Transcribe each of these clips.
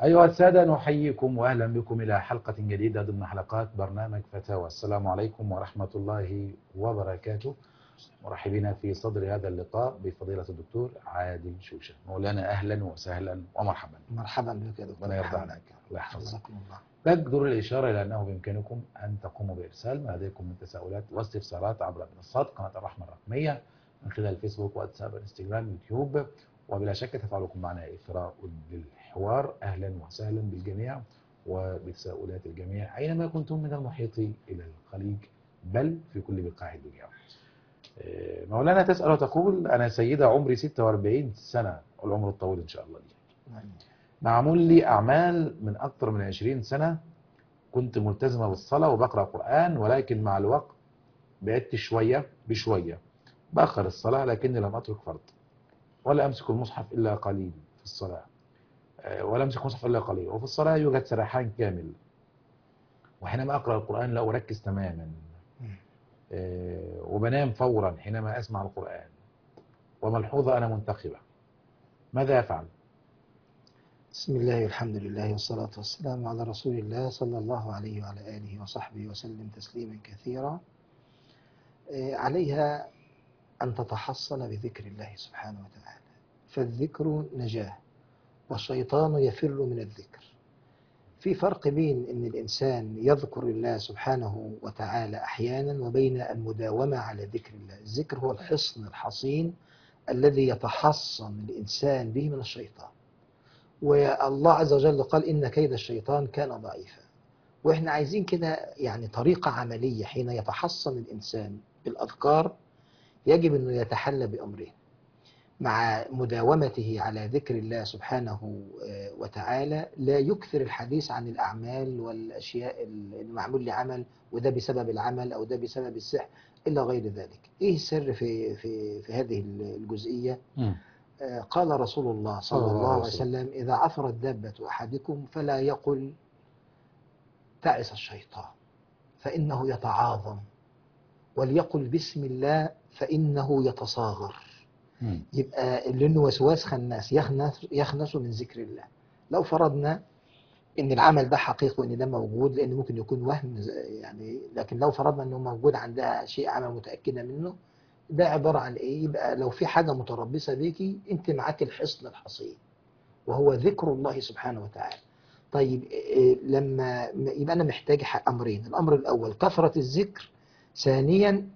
أيها السادة نحييكم وأهلا بكم إلى حلقة جديدة ضمن حلقات برنامج فتاوى السلام عليكم ورحمة الله وبركاته مرحبين في صدر هذا اللقاء بفضيلة الدكتور عادل شوشة مولانا أهلا وسهلا ومرحبا مرحبا بك يا دكتور ربنا يرضى محمد. عنك الله يحفظك حفظكم الله تقدر الإشارة إلى أنه بإمكانكم أن تقوموا بإرسال ما لديكم من تساؤلات واستفسارات عبر منصات قناة الرحمة الرقمية من خلال فيسبوك واتساب انستغرام يوتيوب وبلا شك تفاعلكم معنا إثراء للحوار أهلا وسهلا بالجميع وبتساؤلات الجميع أينما كنتم من المحيط إلى الخليج بل في كل بقاع الدنيا آه، مولانا تسأل وتقول أنا سيدة عمري 46 سنة والعمر الطويل إن شاء الله لي نعم. معمول لي أعمال من أكثر من 20 سنة كنت ملتزمة بالصلاة وبقرأ قرآن ولكن مع الوقت بعدت شوية بشوية بأخر الصلاة لكني لم أترك فرض ولا أمسك المصحف إلا قليل في الصلاة آه، ولا أمسك المصحف إلا قليل وفي الصلاة يوجد سرحان كامل وحينما أقرأ القرآن لا أركز تماما آه، وبنام فورا حينما أسمع القرآن وملحوظة أنا منتقبة ماذا أفعل؟ بسم الله والحمد لله والصلاة والسلام على رسول الله صلى الله عليه وعلى آله وصحبه وسلم تسليما كثيرا آه، عليها أن تتحصن بذكر الله سبحانه وتعالى فالذكر نجاة والشيطان يفر من الذكر في فرق بين أن الإنسان يذكر الله سبحانه وتعالى أحيانا وبين المداومة على ذكر الله الذكر هو الحصن الحصين الذي يتحصن الإنسان به من الشيطان والله عز وجل قال إن كيد الشيطان كان ضعيفا وإحنا عايزين كده يعني طريقة عملية حين يتحصن الإنسان بالأذكار يجب أنه يتحلى بأمرين مع مداومته على ذكر الله سبحانه آه، وتعالى لا يكثر الحديث عن الأعمال والأشياء المعمول لعمل وده بسبب العمل أو ده بسبب السحر إلا غير ذلك إيه السر في, في, في هذه الجزئية آه، قال رسول الله صلى الله عليه وسلم إذا عثرت دابة أحدكم فلا يقل تعس الشيطان فإنه يتعاظم وليقل بسم الله فإنه يتصاغر مم. يبقى لأنه وسواس خناس يخنس, يخنس من ذكر الله لو فرضنا ان العمل ده حقيقي وان ده موجود لان ممكن يكون وهم ز- يعني لكن لو فرضنا انه موجود عندها شيء عمل متاكده منه ده عباره عن ايه يبقى لو في حاجه متربصه بيكي انت معاك الحصن الحصين وهو ذكر الله سبحانه وتعالى طيب إيه لما يبقى انا محتاج ح- امرين الامر الاول كثره الذكر ثانيا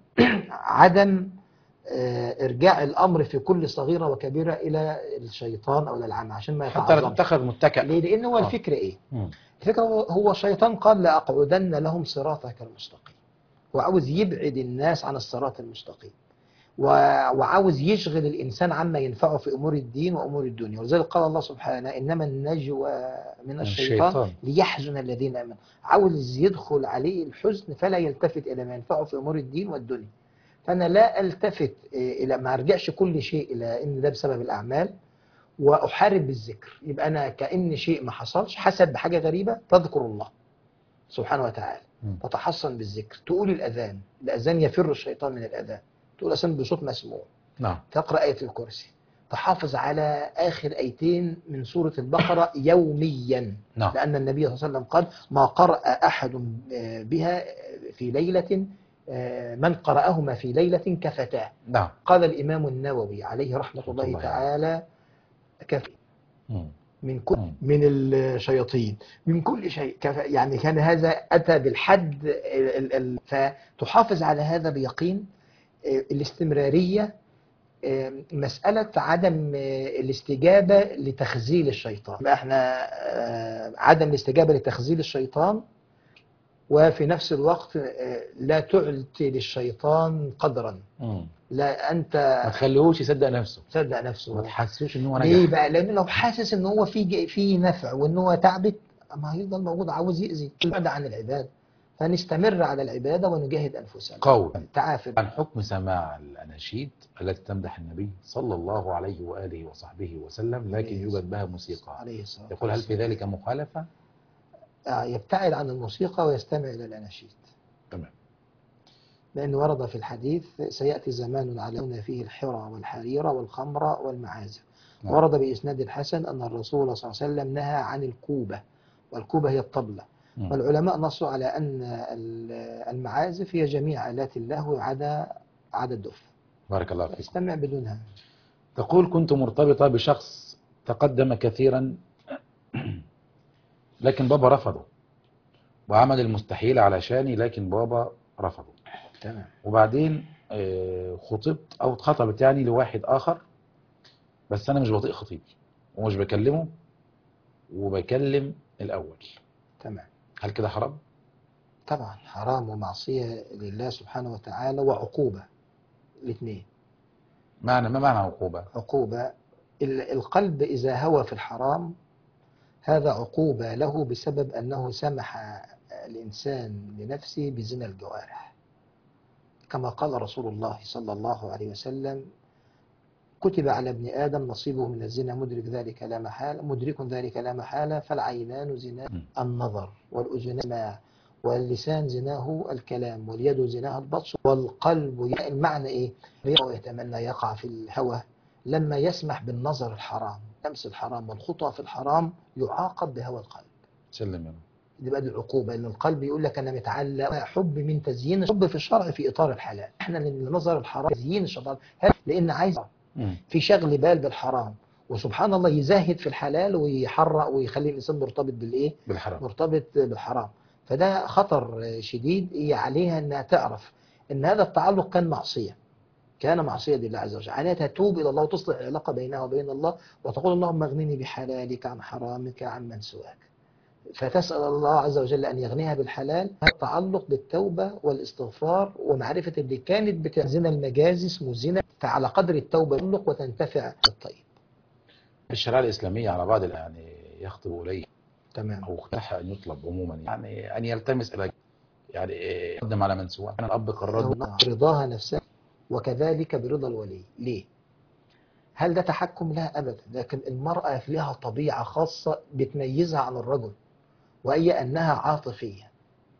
عدم آه، ارجاع الامر في كل صغيره وكبيره الى الشيطان او الى العمى عشان ما حتى لا يتعظمش تتخذ متكئ ليه؟ لأن هو آه. الفكرة إيه؟ مم. الفكرة هو- هو الشيطان قال لأقعدن لهم صراطك المستقيم وعاوز يبعد الناس عن الصراط المستقيم و- وعاوز يشغل الإنسان عما ينفعه في أمور الدين وأمور الدنيا ولذلك قال الله سبحانه إنما النجوى من الشيطان الشيطان. ليحزن الذين آمنوا عاوز يدخل عليه الحزن فلا يلتفت إلى ما ينفعه في أمور الدين والدنيا فأنا لا ألتفت إيه، إلى ما أرجعش كل شيء إلى إن ده بسبب الأعمال وأحارب بالذكر يبقى أنا كأن شيء ما حصلش حسب بحاجة غريبة تذكر الله سبحانه وتعالى مم. تتحصن بالذكر تقول الأذان الأذان يفر الشيطان من الأذان تقول أذان بصوت مسموع نعم تقرأ آية الكرسي تحافظ على آخر آيتين من سورة البقرة يوميا نعم لأن النبي صلى الله عليه وسلم قال ما قرأ أحد بها في ليلة من قرأهما في ليلة كفتاه نعم قال الإمام النووي عليه رحمة رحمة الله الله تعالى كفي مم. من كل مم. من الشياطين من كل شيء كف- يعني كان هذا أتى بالحد ال- ال- فتحافظ على هذا بيقين آه، الاستمرارية آه، مسألة عدم آه، الاستجابة لتخزيل الشيطان يبقى احنا آه، عدم الاستجابة لتخزيل الشيطان وفي نفس الوقت آه، لا تعطي للشيطان قدرا مم. لا أنت ما تخليهوش يصدق نفسه تصدق ما نفسه تحسوش ان هو ليه نجح بقى لانه لو حاسس ان هو في في نفع وان هو تعبت ما هيفضل موجود عاوز يأذي بعد عن العباده فنستمر على العباده ونجاهد انفسنا قول تعافر عن حكم سماع الأناشيد التي تمدح النبي صلى الله عليه وآله وصحبه وسلم لكن عليه يوجد بها موسيقى عليه الصلاه يقول هل في والسلام. ذلك مخالفة؟ آه، يبتعد عن الموسيقى ويستمع الى الاناشيد تمام لأن ورد في الحديث سيأتي زمان علينا فيه الحرى والحرير والخمر والمعازف نعم. ورد بإسناد الحسن أن الرسول صلى الله عليه وسلم نهى عن الكوبة والكوبة هي الطبلة مم. والعلماء نصوا على أن ال- المعازف هي جميع آلات اللهو عدا عدا الدف بارك الله فيكم استمع بدونها تقول كنت مرتبطة بشخص تقدم كثيرا لكن بابا رفضه وعمل المستحيل علشاني لكن بابا رفضه تمام وبعدين آه، خطبت او اتخطبت يعني لواحد اخر بس انا مش بطيء خطيبي ومش بكلمه وبكلم الاول تمام هل كده حرام طبعا حرام ومعصية لله سبحانه وتعالى وعقوبة الاثنين معنى ما معنى عقوبة عقوبة ال- القلب إذا هوى في الحرام هذا عقوبة له بسبب أنه سمح الإنسان لنفسه بزنا الجوارح كما قال رسول الله صلى الله عليه وسلم كتب على ابن آدم نصيبه من الزنا مدرك ذلك لا محالة مدرك ذلك لا محالة فالعينان زنا م. النظر والأذنان السماع واللسان زناه الكلام واليد زناها البطش والقلب ي- المعنى إيه؟ يتمنى يقع في الهوى لما يسمح بالنظر الحرام لمس الحرام والخطى في الحرام يعاقب بهوى القلب سلم يا رب. دي بقى دي العقوبة ان القلب يقول لك انا متعلق حب من تزيين الحب في الشرع في اطار الحلال احنا النظر الحرام تزيين الشيطان هل- لان عايز مم. في شغل بال بالحرام وسبحان الله يزهد في الحلال ويحرق ويخلي الانسان مرتبط بالايه بالحرام مرتبط بالحرام فده خطر شديد هي عليها انها تعرف ان هذا التعلق كان معصيه كان معصيه لله عز وجل عليها تتوب الى الله وتصلح العلاقه بينها وبين الله وتقول اللهم اغنني بحلالك عن حرامك عن من سواك فتسال الله عز وجل ان يغنيها بالحلال هذا التعلق بالتوبه والاستغفار ومعرفه اللي كانت بتاع زنا المجازي اسمه زنا فعلى قدر التوبه تطلق وتنتفع بالطيب الشريعة الإسلامية على بعض ال- يعني يخطب إليه تمام أو اختح أن يطلب عموما يعني أن يلتمس إلى يعني إيه، يقدم على من سواه كان الأب قرر رضاها نفسها وكذلك برضا الولي ليه هل ده تحكم لها أبدا لكن المرأة لها طبيعة خاصة بتميزها عن الرجل وهي أنها عاطفية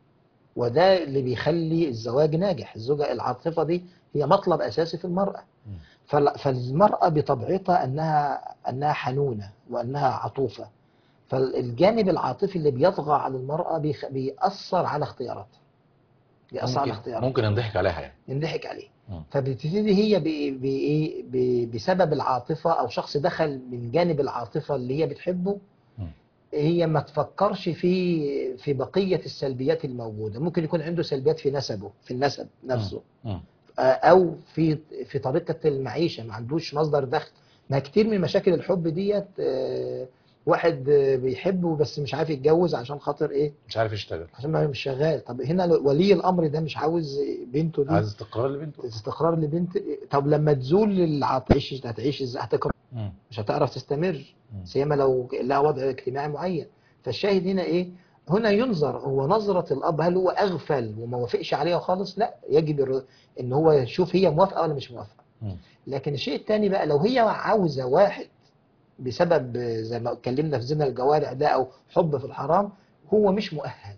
وده اللي بيخلي الزواج ناجح الزوجة العاطفة دي هي مطلب أساسي في المرأة مم. فال- فالمرأة بطبيعتها أنها أنها حنونة وأنها عطوفة فالجانب العاطفي اللي بيطغى على المرأة بيخ- بيأثر على اختياراتها بيأثر على ممكن, اختياراتها ممكن ينضحك عليها يعني ينضحك عليه مم. فبتبتدي هي ب- بإيه ب- بسبب العاطفة أو شخص دخل من جانب العاطفة اللي هي بتحبه مم. هي ما تفكرش في في بقية السلبيات الموجودة ممكن يكون عنده سلبيات في نسبه في النسب نفسه مم. آه، أو في في طريقة المعيشة ما عندوش مصدر دخل ما كتير من مشاكل الحب ديت آه، واحد آه، بيحبه بس مش عارف يتجوز عشان خاطر ايه مش عارف يشتغل عشان ما مش شغال طب هنا ولي الامر ده مش عاوز بنته دي عايز استقرار لبنته استقرار لبنت طب لما تزول العطش هتعيش ازاي هتكره مم. مش هتعرف تستمر مم. سيما لو لها وضع اجتماعي معين فالشاهد هنا ايه هنا ينظر هو نظرة الأب هل هو أغفل وما وافقش عليها خالص لا يجب الر- إن هو يشوف هي موافقة ولا مش موافقة مم. لكن الشيء الثاني بقى لو هي عاوزة واحد بسبب زي ما اتكلمنا في زنا الجوارح ده أو حب في الحرام هو مش مؤهل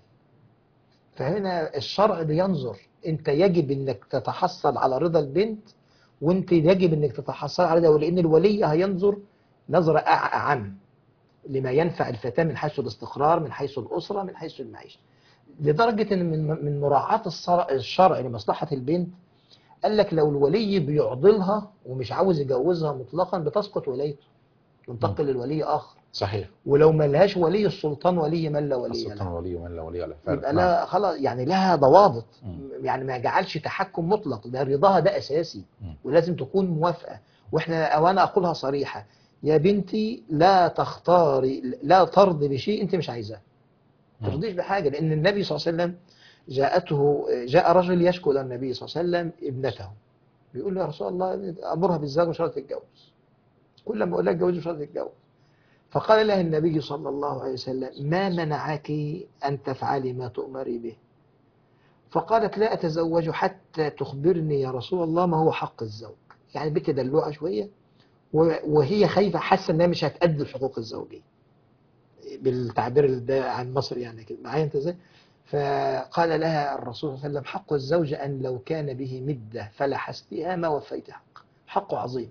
فهنا الشرع بينظر انت يجب انك تتحصل على رضا البنت وانت يجب انك تتحصل على ده لان الولي هينظر نظرة أع- اعم لما ينفع الفتاة من حيث الاستقرار من حيث الأسرة من حيث المعيشة لدرجة ان من من مراعاة الصر- الشرع لمصلحة البنت قال لك لو الولي بيعضلها ومش عاوز يجوزها مطلقا بتسقط ولايته ينتقل للولي آخر صحيح ولو ما لهاش ولي السلطان ولي من لا ولي له السلطان ولي ومن لا ولي له فعلا يبقى نعم. لا خلاص يعني لها ضوابط مم. يعني ما يجعلش تحكم مطلق ده رضاها ده اساسي مم. ولازم تكون موافقه واحنا او انا اقولها صريحه يا بنتي لا تختاري لا ترضي بشيء انت مش عايزاه ما مم. ترضيش بحاجه لان النبي صلى الله عليه وسلم جاءته جاء رجل يشكو الى النبي صلى الله عليه وسلم ابنته بيقول له يا رسول الله امرها بالزواج مش راضيه تتجوز كل ما اقول لها اتجوزي مش راضيه تتجوز فقال لها النبي صلى الله عليه وسلم ما منعك أن تفعلي ما تؤمري به فقالت لا أتزوج حتى تخبرني يا رسول الله ما هو حق الزوج يعني بنت دلوعة شوية و- وهي خايفة حاسة إنها مش هتأدي الحقوق الزوجية بالتعبير ده عن مصر يعني كده معايا أنت إزاي فقال لها الرسول صلى الله عليه وسلم حق الزوج أن لو كان به مدة فلحستها ما وفيت حق حق عظيم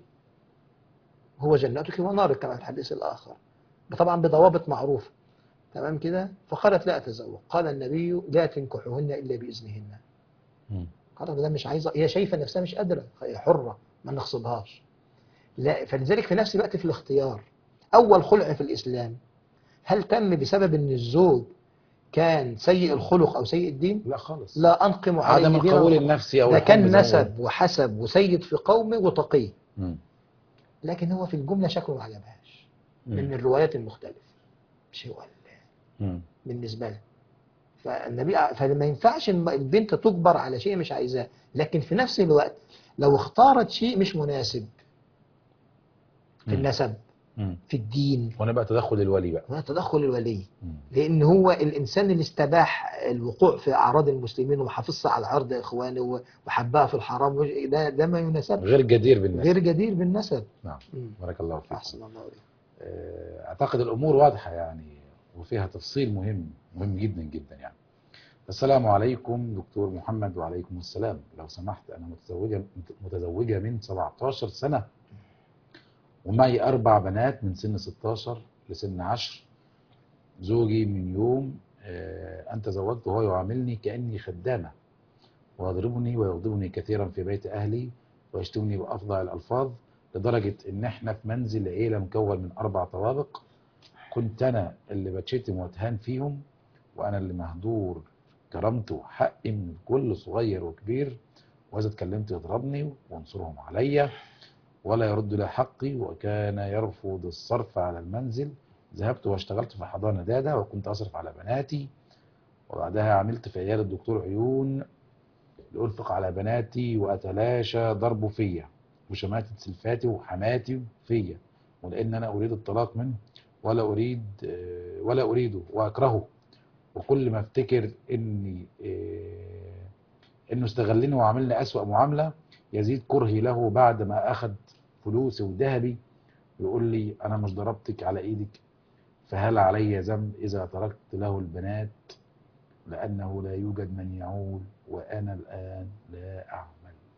هو جنتك ونارك كما في الحديث الآخر طبعا بضوابط معروفة تمام كده فقالت لا أتزوج قال النبي لا تنكحهن إلا بإذنهن مم. قالت ده مش عايزة هي شايفة نفسها مش قادرة هي حرة ما نغصبهاش لا فلذلك في نفس الوقت في الاختيار أول خلع في الإسلام هل تم بسبب أن الزوج كان سيء الخلق أو سيء الدين لا خالص لا أنقم عليه عدم دينا القبول وخلق. النفسي او ده الحب كان زي ما نسب وحسب وسيد في قومه وتقي مم. لكن هو في الجملة شكله ما عجبهاش من مم. الروايات المختلفة مش هو ال- مم. بالنسبة له فالنبي فما ينفعش الم- البنت تجبر على شيء مش عايزاه لكن في نفس الوقت لو اختارت شيء مش مناسب في مم. النسب مم. في الدين هنا بقى تدخل الولي بقى هذا تدخل الولي مم. لان هو الانسان اللي استباح الوقوع في اعراض المسلمين وحافظها على عرض اخوانه و- وحبها في الحرام وج- ده ده ما يناسب غير جدير بالنسبة غير جدير بالنسب نعم مم. بارك الله فيك احسن الله عليك آه، اعتقد الامور واضحه يعني وفيها تفصيل مهم مهم جدا جدا يعني السلام عليكم دكتور محمد وعليكم السلام لو سمحت انا متزوجه متزوجه من 17 سنه ومعي اربع بنات من سن 16 لسن 10 زوجي من يوم آه، ان تزوجت وهو يعاملني كاني خدامه ويضربني ويغضبني كثيرا في بيت اهلي ويشتمني بافظع الالفاظ لدرجة إن إحنا في منزل عيلة مكون من أربع طوابق كنت أنا اللي بتشتم واتهان فيهم وأنا اللي مهدور كرامته وحقي من الكل صغير وكبير وإذا اتكلمت يضربني وانصرهم عليا ولا يرد لي حقي وكان يرفض الصرف على المنزل ذهبت واشتغلت في حضانة دادة وكنت أصرف على بناتي وبعدها عملت في عيادة الدكتور عيون لألفق على بناتي وأتلاشى ضربه فيا وشماتة سلفاتي وحماتي فيا ولأن أنا أريد الطلاق منه ولا أريد آه، ولا أريده وأكرهه وكل ما أفتكر إني آه، إنه استغلني وعملني أسوأ معاملة يزيد كرهي له بعد ما أخذ فلوسي وذهبي يقول لي أنا مش ضربتك على إيدك فهل علي ذنب إذا تركت له البنات لأنه لا يوجد من يعول وأنا الآن لا أعمل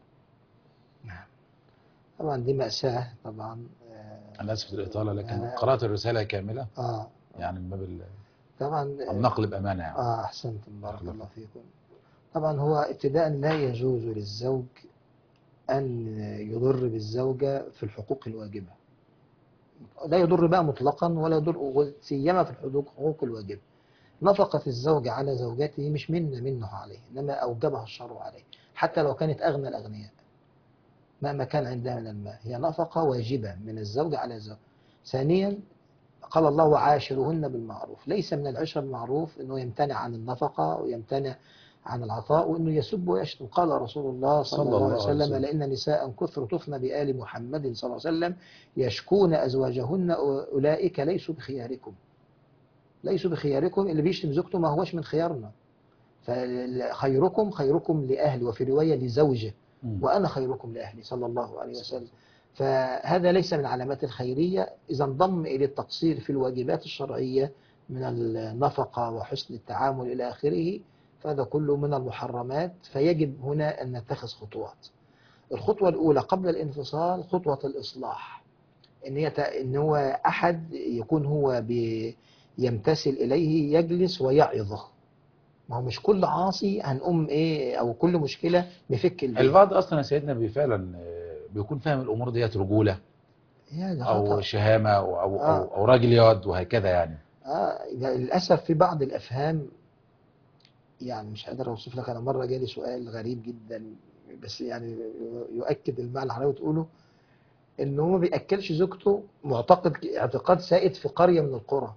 طبعا دي مأساة طبعا آه، أنا آسف الإطالة لكن أنا- قرأت الرسالة كاملة اه يعني من باب ال- طبعا النقل بأمانة يعني اه احسنتم بارك الله الله فيكم طبعا هو ابتداء لا يجوز للزوج ان يضر بالزوجه في الحقوق الواجبه لا يضر بقى مطلقا ولا يضر سيما في الحقوق الحقوق الواجبه نفقة الزوج على زوجته مش منا منه عليه إنما أوجبها الشرع عليه حتى لو كانت أغنى الأغنياء مهما كان عندها من المال هي نفقة واجبة من الزوج على الزوج ثانيا قال الله وعاشرهن بالمعروف ليس من العشرة بالمعروف أنه يمتنع عن النفقة ويمتنع عن العطاء وأنه يسب ويشتم قال رسول الله صلى, الله عليه وسلم لأن نساء كثر طفن بآل محمد صلى الله عليه وسلم يشكون أزواجهن أولئك ليسوا بخياركم ليسوا بخياركم اللي بيشتم زوجته ما هوش من خيارنا فخيركم خيركم لأهلي وفي رواية لزوجه مم. وأنا خيركم لأهلي صلى الله عليه وسلم فهذا ليس من علامات الخيرية إذا انضم إلى التقصير في الواجبات الشرعية من النفقة وحسن التعامل إلى آخره فهذا كله من المحرمات فيجب هنا أن نتخذ خطوات الخطوة الأولى قبل الانفصال خطوة الإصلاح إن, يت... إن هو أحد يكون هو بي... يمتثل إليه يجلس ويعظه ما هو مش كل عاصي هنقوم إيه أو كل مشكلة نفك البيت البعض أصلا يا سيدنا بي فعلا آه، بيكون فاهم الأمور ديت رجولة يا ده أو خطأ شهامة أو أو, آه. أو, أو راجل ياض وهكذا يعني آه ده للأسف في بعض الأفهام يعني مش قادر أوصف لك أنا مرة جالي سؤال غريب جدا بس يعني يؤكد المعنى اللي حضرتك بتقوله إن هو ما بيأكلش زوجته معتقد اعتقاد سائد في قرية من القرى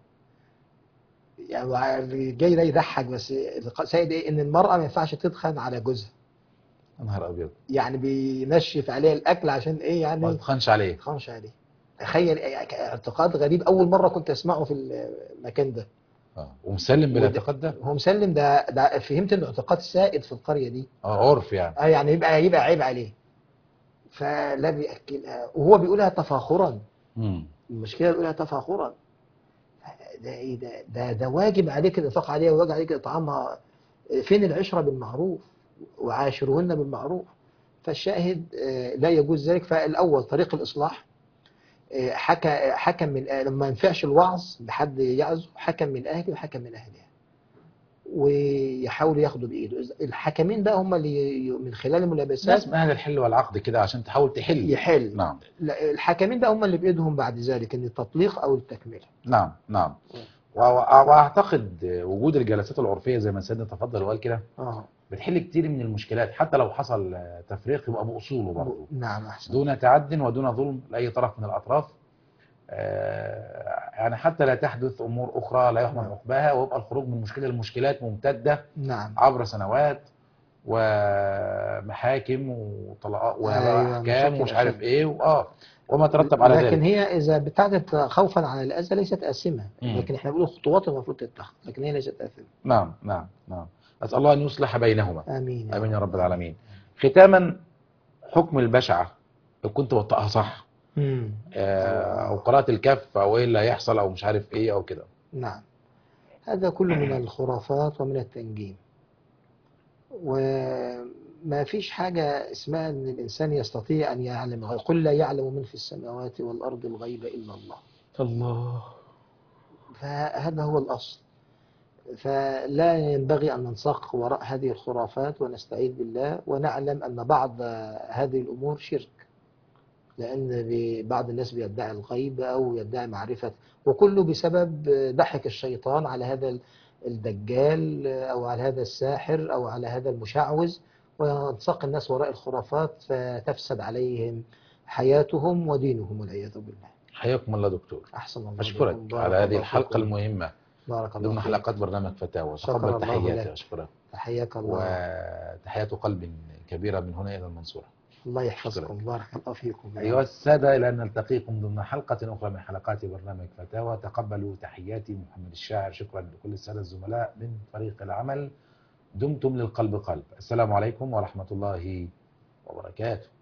يعني جاي ده يضحك بس سائد إيه إن المرأة ما ينفعش تدخن على جوزها يا نهار أبيض يعني بينشف عليها الأكل عشان إيه ما يعني تخنش عليه خمش عليه تخيل اعتقاد غريب أول مرة كنت أسمعه في المكان ده آه. ومسلم بالاعتقاد ده هو مسلم ده ده فهمت انه اعتقاد سائد في القريه دي اه عرف يعني اه يعني يبقى يبقى عيب عليه فلا بياكلها وهو بيقولها تفاخرا مم. المشكله بيقولها تفاخرا ده ايه ده ده ده واجب عليك الانفاق عليها وواجب عليك اطعامها فين العشرة بالمعروف وعاشرهن بالمعروف فالشاهد آه، لا يجوز ذلك فالأول طريق الإصلاح آه، حكى حكم من أهل لما ينفعش الوعظ بحد يعظه حكم من أهله وحكم من أهلها ويحاولوا ياخدوا بإيده الحكمين بقى هم اللي ي- من خلال الملابسات ناس من اهل الحل والعقد كده عشان تحاول تحل يحل نعم لا، الحكمين بقى هم اللي بإيدهم بعد ذلك ان التطليق أو التكملة نعم نعم و- و- واعتقد وجود الجلسات العرفيه زي ما سيدنا تفضل وقال كده اه بتحل كتير من المشكلات حتى لو حصل آه، تفريق يبقى باصوله برضه نعم أحسن دون تعد ودون ظلم لاي طرف من الاطراف آه، يعني حتى لا تحدث امور اخرى لا يحمل نعم. عقباها ويبقى الخروج من مشكله لمشكلات ممتده نعم عبر سنوات ومحاكم وطلقات أيوة، واحكام مشاكل ومش عارف أشد. ايه واه وما ترتب على لكن ذلك هي إذا ابتعدت خوفا عن الأذى ليست آثمة مم. لكن احنا بنقول الخطوات المفروض تتخذ لكن هي ليست آثمة نعم نعم نعم اسال الله ان يصلح بينهما آمين امين يا رب العالمين ختاما حكم البشعه لو كنت بطأها صح مم. آه، او قراءه الكف او ايه اللي هيحصل او مش عارف ايه او كده نعم هذا كله من الخرافات ومن التنجيم وما فيش حاجة اسمها أن الإنسان يستطيع أن يعلم الغيب قل لا يعلم من في السماوات والأرض الغيب إلا الله الله فهذا هو الأصل فلا ينبغي أن ننساق وراء هذه الخرافات ونستعيذ بالله ونعلم أن بعض هذه الأمور شرك لأن ب- بعض الناس بيدعي الغيب أو يدعي معرفة وكله بسبب ضحك الشيطان على هذا الدجال أو على هذا الساحر أو على هذا المشعوذ وينساق الناس وراء الخرافات فتفسد عليهم حياتهم ودينهم والعياذ بالله حياكم الله دكتور أحسن الله اشكرك بكم. بارك على هذه الله الحلقه فيكم. المهمه بارك الله ضمن فيك. حلقات برنامج فتاوى شكر تقبل الله تحياتي لك. اشكرك تحياك الله وتحيات قلب كبيره من هنا الى المنصوره الله يحفظكم بارك الله فيكم أيها السادة إلى أن نلتقيكم ضمن حلقة أخرى من حلقات برنامج فتاوى تقبلوا تحياتي محمد الشاعر شكرا لكل السادة الزملاء من فريق العمل دمتم للقلب قلب السلام عليكم ورحمة الله وبركاته